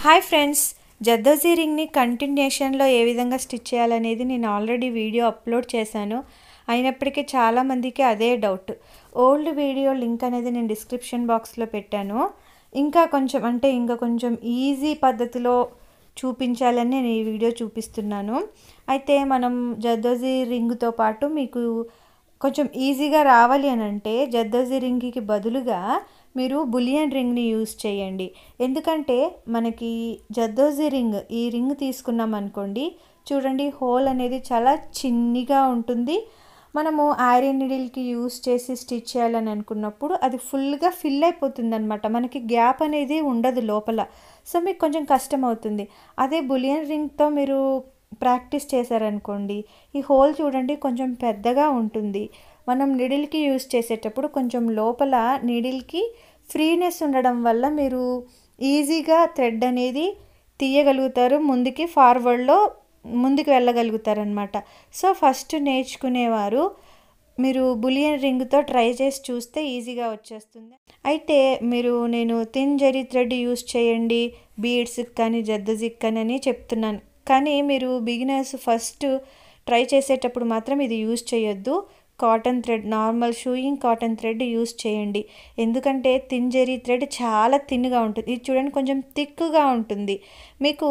hi friends జద్దోజీ రింగ్ని కంటిన్యూషన్లో ఏ విధంగా stitch చేయాలనేది నేను ఆల్రెడీ వీడియో అప్లోడ్ చేశాను అయినప్పటికీ చాలామందికి అదే డౌట్ ఓల్డ్ వీడియో లింక్ అనేది నేను డిస్క్రిప్షన్ బాక్స్లో పెట్టాను ఇంకా కొంచెం అంటే ఇంకా కొంచెం ఈజీ పద్ధతిలో చూపించాలని నేను ఈ వీడియో చూపిస్తున్నాను అయితే మనం జద్దోజీ రింగ్తో పాటు మీకు కొంచెం ఈజీగా రావాలి అని అంటే జద్దోజీ రింగ్కి బదులుగా మీరు బులియన్ రింగ్ని యూస్ చేయండి ఎందుకంటే మనకి జద్దోజీ రింగ్ ఈ రింగ్ తీసుకున్నాం అనుకోండి చూడండి హోల్ అనేది చాలా చిన్నగా ఉంటుంది మనము ఐరన్ నీడిల్కి యూస్ చేసి స్టిచ్ చేయాలని అనుకున్నప్పుడు అది ఫుల్గా ఫిల్ అయిపోతుంది అనమాట మనకి గ్యాప్ అనేది ఉండదు లోపల సో మీకు కొంచెం కష్టం అవుతుంది అదే బులియన్ రింగ్తో మీరు ప్రాక్టీస్ చేశారనుకోండి ఈ హోల్ చూడండి కొంచెం పెద్దగా ఉంటుంది మనం నిడిల్కి యూస్ చేసేటప్పుడు కొంచెం లోపల నిడిల్కి ఫ్రీనెస్ ఉండడం వల్ల మీరు ఈజీగా థ్రెడ్ అనేది తీయగలుగుతారు ముందుకి ఫార్వర్డ్లో ముందుకు వెళ్ళగలుగుతారనమాట సో ఫస్ట్ నేర్చుకునేవారు మీరు బులియన్ రింగ్తో ట్రై చేసి చూస్తే ఈజీగా వచ్చేస్తుంది అయితే మీరు నేను థిన్ జరీ థ్రెడ్ యూస్ చేయండి బీడ్స్కి కానీ జద్దజిక్ కానీ అని చెప్తున్నాను కానీ మీరు బిగినర్స్ ఫస్ట్ ట్రై చేసేటప్పుడు మాత్రం ఇది యూస్ చేయొద్దు cotton thread normal sewing cotton thread use చేయండి ఎందుకంటే థిన్ జరీ థ్రెడ్ చాలా థిన్గా ఉంటుంది ఇది చూడండి కొంచెం థిక్గా ఉంటుంది మీకు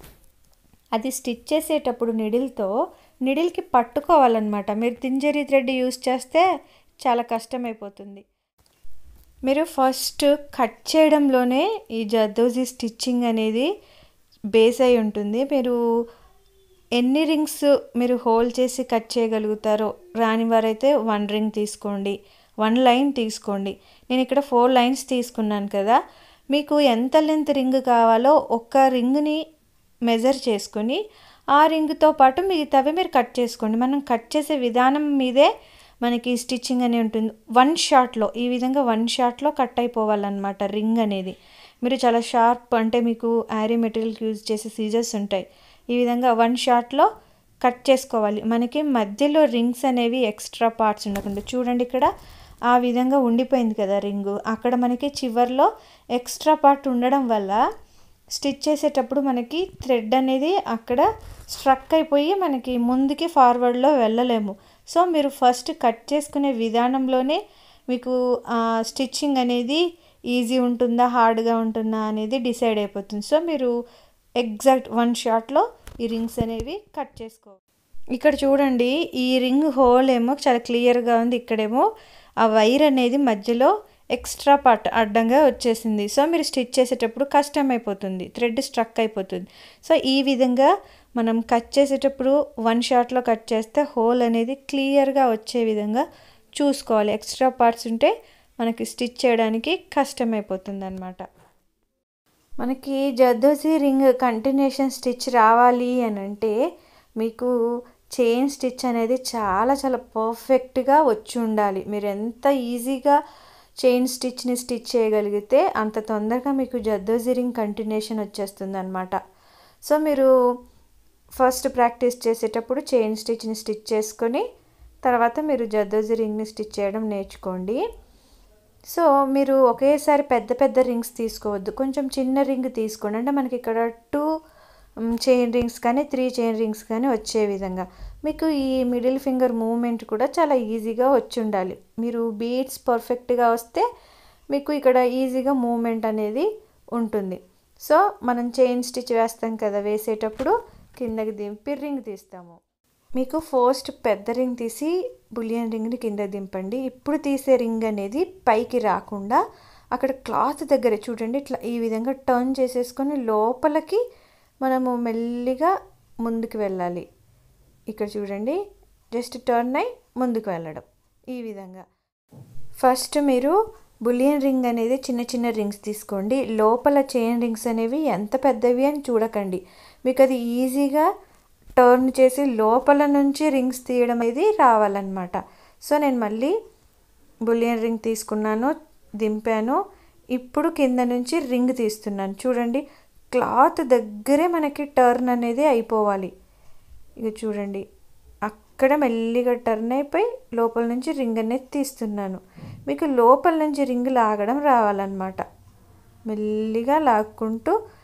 అది స్టిచ్ చేసేటప్పుడు నిడిల్తో నిడిల్కి పట్టుకోవాలన్నమాట మీరు థిన్ జరీ థ్రెడ్ యూస్ చేస్తే చాలా కష్టమైపోతుంది మీరు ఫస్ట్ కట్ చేయడంలోనే ఈ జద్దోజీ స్టిచ్చింగ్ అనేది బేస్ అయి ఉంటుంది మీరు ఎన్ని రింగ్స్ మీరు హోల్ చేసి కట్ చేయగలుగుతారో రాని వారైతే వన్ రింగ్ తీసుకోండి వన్ లైన్ తీసుకోండి నేను ఇక్కడ ఫోర్ లైన్స్ తీసుకున్నాను కదా మీకు ఎంత లెంత్ రింగ్ కావాలో ఒక్క రింగ్ని మెజర్ చేసుకొని ఆ రింగ్తో పాటు మిగతావి మీరు కట్ చేసుకోండి మనం కట్ చేసే విధానం మీదే మనకి స్టిచ్చింగ్ అని ఉంటుంది వన్ షాట్లో ఈ విధంగా వన్ షాట్లో కట్ అయిపోవాలన్నమాట రింగ్ అనేది మీరు చాలా షార్ప్ అంటే మీకు యారీ మెటీరియల్కి యూజ్ చేసే సీజర్స్ ఉంటాయి ఈ విధంగా వన్ షాట్లో కట్ చేసుకోవాలి మనకి మధ్యలో రింగ్స్ అనేవి ఎక్స్ట్రా పార్ట్స్ ఉండకుండా చూడండి ఇక్కడ ఆ విధంగా ఉండిపోయింది కదా రింగు అక్కడ మనకి చివర్లో ఎక్స్ట్రా పార్ట్ ఉండడం వల్ల స్టిచ్ చేసేటప్పుడు మనకి థ్రెడ్ అనేది అక్కడ స్ట్రక్ అయిపోయి మనకి ముందుకి ఫార్వర్డ్లో వెళ్ళలేము సో మీరు ఫస్ట్ కట్ చేసుకునే విధానంలోనే మీకు స్టిచ్చింగ్ అనేది ఈజీ ఉంటుందా హార్డ్గా ఉంటుందా అనేది డిసైడ్ అయిపోతుంది సో మీరు ఎగ్జాక్ట్ వన్ షాట్లో ఈ రింగ్స్ అనేవి కట్ చేసుకో ఇక్కడ చూడండి ఈ రింగ్ హోల్ ఏమో చాలా క్లియర్గా ఉంది ఇక్కడేమో ఆ వైర్ అనేది మధ్యలో ఎక్స్ట్రా పార్ట్ అడ్డంగా వచ్చేసింది సో మీరు స్టిచ్ చేసేటప్పుడు కష్టం అయిపోతుంది థ్రెడ్ స్ట్రక్ అయిపోతుంది సో ఈ విధంగా మనం కట్ చేసేటప్పుడు వన్ షాట్లో కట్ చేస్తే హోల్ అనేది క్లియర్గా వచ్చే విధంగా చూసుకోవాలి ఎక్స్ట్రా పార్ట్స్ ఉంటే మనకి స్టిచ్ చేయడానికి కష్టమైపోతుంది అనమాట మనకి జద్దోజీ రింగ్ కంటిన్యూషన్ స్టిచ్ రావాలి అని అంటే మీకు చైన్ స్టిచ్ అనేది చాలా చాలా పర్ఫెక్ట్గా వచ్చి ఉండాలి మీరు ఎంత ఈజీగా చైన్ స్టిచ్ని స్టిచ్ చేయగలిగితే అంత తొందరగా మీకు జద్దోజీ రింగ్ కంటిన్యూషన్ వచ్చేస్తుంది అనమాట సో మీరు ఫస్ట్ ప్రాక్టీస్ చేసేటప్పుడు చైన్ స్టిచ్ని స్టిచ్ చేసుకొని తర్వాత మీరు జద్దోజీ రింగ్ని స్టిచ్ చేయడం నేర్చుకోండి సో మీరు ఒకేసారి పెద్ద పెద్ద రింగ్స్ తీసుకోవద్దు కొంచెం చిన్న రింగ్ తీసుకోండి అంటే మనకి ఇక్కడ టూ చైన్ రింగ్స్ కానీ త్రీ చైన్ రింగ్స్ కానీ వచ్చే విధంగా మీకు ఈ మిడిల్ ఫింగర్ మూమెంట్ కూడా చాలా ఈజీగా వచ్చి ఉండాలి మీరు బీట్స్ పర్ఫెక్ట్గా వస్తే మీకు ఇక్కడ ఈజీగా మూమెంట్ అనేది ఉంటుంది సో మనం చైన్ స్టిచ్ వేస్తాం కదా వేసేటప్పుడు కిందకి దింపి రింగ్ తీస్తాము మీకు ఫస్ట్ పెద్ద రింగ్ తీసి బులియన్ రింగ్ని కింద దింపండి ఇప్పుడు తీసే రింగ్ అనేది పైకి రాకుండా అక్కడ క్లాత్ దగ్గర చూడండి ఇట్లా ఈ విధంగా టర్న్ చేసేసుకొని లోపలికి మనము మెల్లిగా ముందుకు వెళ్ళాలి ఇక్కడ చూడండి జస్ట్ టర్న్ అయి ముందుకు వెళ్ళడం ఈ విధంగా ఫస్ట్ మీరు బులియన్ రింగ్ అనేది చిన్న చిన్న రింగ్స్ తీసుకోండి లోపల చైన్ రింగ్స్ అనేవి ఎంత పెద్దవి అని చూడకండి మీకు అది ఈజీగా టర్న్ చేసి లోపల నుంచి రింగ్స్ తీయడం అనేది రావాలన్నమాట సో నేను మళ్ళీ బులియన్ రింగ్ తీసుకున్నాను దింపాను ఇప్పుడు కింద నుంచి రింగ్ తీస్తున్నాను చూడండి క్లాత్ దగ్గరే మనకి టర్న్ అనేది అయిపోవాలి ఇక చూడండి అక్కడ మెల్లిగా టర్న్ అయిపోయి లోపల నుంచి రింగ్ అనేది తీస్తున్నాను మీకు లోపల నుంచి రింగ్ లాగడం రావాలన్నమాట మెల్లిగా లాక్కుంటూ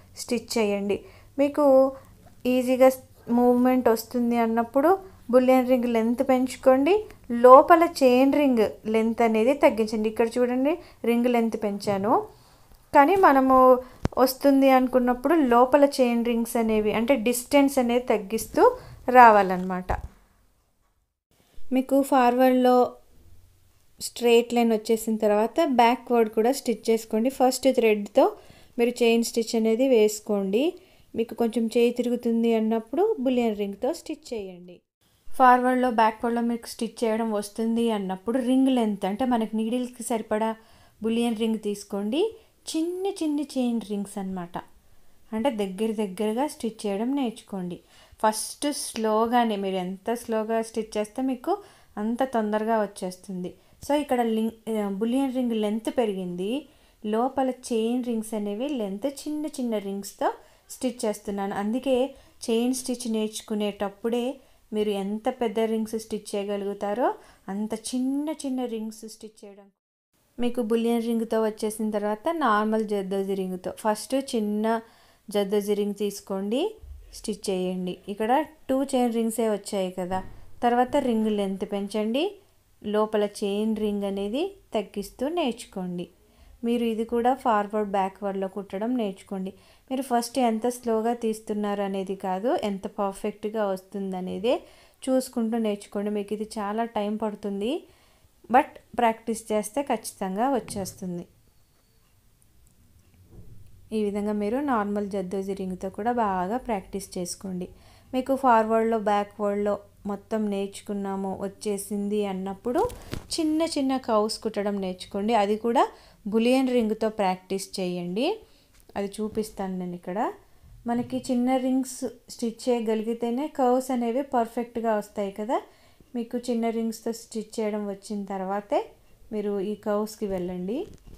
స్టిచ్ చేయండి మీకు ఈజీగా మూవ్మెంట్ వస్తుంది అన్నప్పుడు బులియన్ రింగ్ లెంత్ పెంచుకోండి లోపల చైన్ రింగ్ లెంత్ అనేది తగ్గించండి ఇక్కడ చూడండి రింగ్ లెంత్ పెంచాను కానీ మనము వస్తుంది అనుకున్నప్పుడు లోపల చైన్ రింగ్స్ అనేవి అంటే డిస్టెన్స్ అనేది తగ్గిస్తూ రావాలన్నమాట మీకు ఫార్వర్డ్లో స్ట్రైట్ లైన్ వచ్చేసిన తర్వాత బ్యాక్వర్డ్ కూడా స్టిచ్ చేసుకోండి ఫస్ట్ థ్రెడ్తో మీరు చైన్ స్టిచ్ అనేది వేసుకోండి మీకు కొంచెం చేయి తిరుగుతుంది అన్నప్పుడు బులియన్ రింగ్తో స్టిచ్ చేయండి ఫార్వర్డ్లో బ్యాక్వర్డ్లో మీకు స్టిచ్ చేయడం వస్తుంది అన్నప్పుడు రింగ్ లెంత్ అంటే మనకి నీడిల్కి సరిపడా బులియన్ రింగ్ తీసుకోండి చిన్న చిన్న చైన్ రింగ్స్ అనమాట అంటే దగ్గర దగ్గరగా స్టిచ్ చేయడం నేర్చుకోండి ఫస్ట్ స్లోగానే మీరు ఎంత స్లోగా స్టిచ్ చేస్తే మీకు అంత తొందరగా వచ్చేస్తుంది సో ఇక్కడ లింక్ బులియన్ రింగ్ లెంత్ పెరిగింది లోపల చైన్ రింగ్స్ అనేవి లెంత్ చిన్న చిన్న రింగ్స్తో స్టిచ్ చేస్తున్నాను అందుకే చైన్ స్టిచ్ నేర్చుకునేటప్పుడే మీరు ఎంత పెద్ద రింగ్స్ స్టిచ్ చేయగలుగుతారో అంత చిన్న చిన్న రింగ్స్ స్టిచ్ చేయడం మీకు బులియన్ రింగ్తో వచ్చేసిన తర్వాత నార్మల్ జద్దోజీ రింగ్తో ఫస్ట్ చిన్న జద్దోజీ రింగ్ తీసుకోండి స్టిచ్ చేయండి ఇక్కడ టూ చైన్ రింగ్సే వచ్చాయి కదా తర్వాత రింగ్ లెంత్ పెంచండి లోపల చైన్ రింగ్ అనేది తగ్గిస్తూ నేర్చుకోండి మీరు ఇది కూడా ఫార్వర్డ్ బ్యాక్వర్డ్లో కుట్టడం నేర్చుకోండి మీరు ఫస్ట్ ఎంత స్లోగా తీస్తున్నారు అనేది కాదు ఎంత పర్ఫెక్ట్గా వస్తుంది అనేదే చూసుకుంటూ నేర్చుకోండి మీకు ఇది చాలా టైం పడుతుంది బట్ ప్రాక్టీస్ చేస్తే ఖచ్చితంగా వచ్చేస్తుంది ఈ విధంగా మీరు నార్మల్ జద్దోజీ రింగ్తో కూడా బాగా ప్రాక్టీస్ చేసుకోండి మీకు ఫార్వర్డ్లో బ్యాక్వర్డ్లో మొత్తం నేర్చుకున్నాము వచ్చేసింది అన్నప్పుడు చిన్న చిన్న కౌస్ కుట్టడం నేర్చుకోండి అది కూడా బులియన్ రింగ్తో ప్రాక్టీస్ చేయండి అది చూపిస్తాను నేను ఇక్కడ మనకి చిన్న రింగ్స్ స్టిచ్ చేయగలిగితేనే కర్వ్స్ అనేవి పర్ఫెక్ట్గా వస్తాయి కదా మీకు చిన్న రింగ్స్తో స్టిచ్ చేయడం వచ్చిన తర్వాతే మీరు ఈ కర్వ్స్కి వెళ్ళండి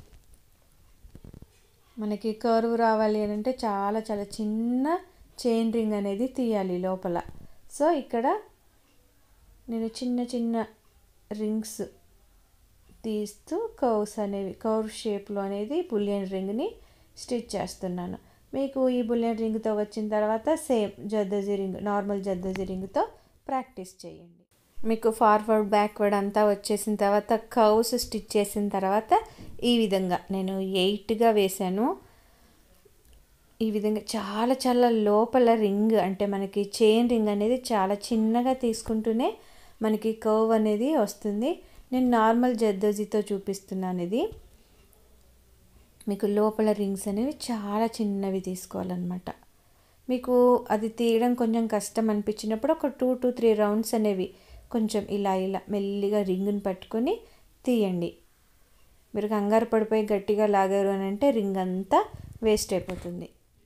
మనకి కర్వ్ రావాలి అని అంటే చాలా చాలా చిన్న చైన్ రింగ్ అనేది తీయాలి లోపల సో ఇక్కడ నేను చిన్న చిన్న రింగ్స్ తీస్తూ కర్వ్స్ అనేవి కర్వ్ షేప్లో అనేది బులియన్ రింగ్ని స్టిచ్ చేస్తున్నాను మీకు ఈ బులియన్ రింగ్తో వచ్చిన తర్వాత సేమ్ జద్దజీ రింగ్ నార్మల్ జద్దజీ రింగ్తో ప్రాక్టీస్ చేయండి మీకు ఫార్వర్డ్ బ్యాక్వర్డ్ అంతా వచ్చేసిన తర్వాత కర్వ్స్ స్టిచ్ చేసిన తర్వాత ఈ విధంగా నేను ఎయిట్గా వేశాను ఈ విధంగా చాలా చాలా లోపల రింగ్ అంటే మనకి చైన్ రింగ్ అనేది చాలా చిన్నగా తీసుకుంటూనే మనకి కర్వ్ అనేది వస్తుంది నేను నార్మల్ జద్దోజీతో చూపిస్తున్నాను ఇది మీకు లోపల రింగ్స్ అనేవి చాలా చిన్నవి తీసుకోవాలన్నమాట మీకు అది తీయడం కొంచెం కష్టం అనిపించినప్పుడు ఒక టూ టు త్రీ రౌండ్స్ అనేవి కొంచెం ఇలా ఇలా మెల్లిగా రింగుని పట్టుకొని తీయండి మీరు కంగారు పడిపోయి గట్టిగా లాగారు అని అంటే రింగ్ అంతా వేస్ట్ అయిపోతుంది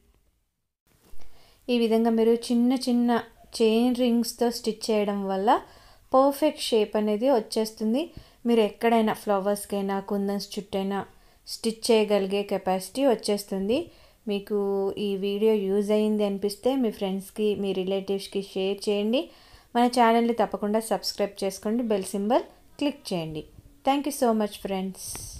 ఈ విధంగా మీరు చిన్న చిన్న చైన్ రింగ్స్తో స్టిచ్ చేయడం వల్ల పర్ఫెక్ట్ షేప్ అనేది వచ్చేస్తుంది మీరు ఎక్కడైనా ఫ్లవర్స్కైనా కుందన్స్ చుట్టైనా స్టిచ్ చేయగలిగే కెపాసిటీ వచ్చేస్తుంది మీకు ఈ వీడియో యూజ్ అయింది అనిపిస్తే మీ ఫ్రెండ్స్కి మీ రిలేటివ్స్కి షేర్ చేయండి మన ఛానల్ని తప్పకుండా సబ్స్క్రైబ్ చేసుకోండి బెల్ సింబల్ క్లిక్ చేయండి thank you so much friends